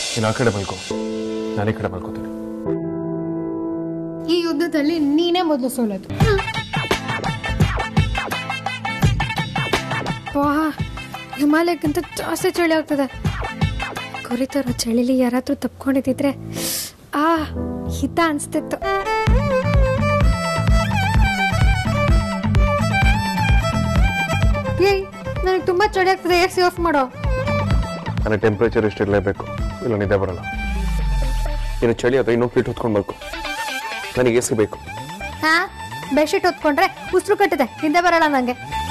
ನೀನು ಆ ಕಡೆ ಮಲ್ಕೋ ನಾನು ಈ ಕಡೆ ಮಲ್ಕೋತೀನಿ ಈ ಯುದ್ಧದಲ್ಲಿ ನೀನೇ ಮೊದಲು ಸೋಲೋದು ವಾ ಹಿಮಾಲಯಕ್ಕಿಂತ ಜಾಸ್ತಿ ಚಳಿ ಆಗ್ತದೆ ಕೊರಿತರೋ ಚಳಿಲಿ ಯಾರಾದ್ರೂ ತಪ್ಕೊಂಡಿದ್ದಿದ್ರೆ ಆ ಹಿತ ಅನ್ಸ್ತಿತ್ತು ಏಯ್ ನನಗೆ ತುಂಬಾ ಚಳಿ ಆಗ್ತದೆ ಎ ಸಿ ಆಫ್ ಮಾಡೋ ನನಗೆ ಟೆಂಪ್ರೇಚರ್ ಇಷ್ಟು ಇರಲೇಬೇಕು ಇಲ್ಲ ನಿದ್ದೆ ಬರಲ್ಲ ಇನ್ನು ಚಳಿ ಅಥವಾ ಇನ್ನೊಂದು ಫೀಟ್ ಹೊತ್ಕೊಂಡು ಮಲ್ಕೋ ನನಗೆ ಎ ಸಿ ಬೇಕು ಹಾ ಬೆಡ್ಶೀಟ್ ಹೊತ್ಕೊಂಡ್ರೆ ಉಸಿರು ಕಟ್ಟಿದೆ ಹಿಂದೆ ಬರಲ್ಲ ನಂಗೆ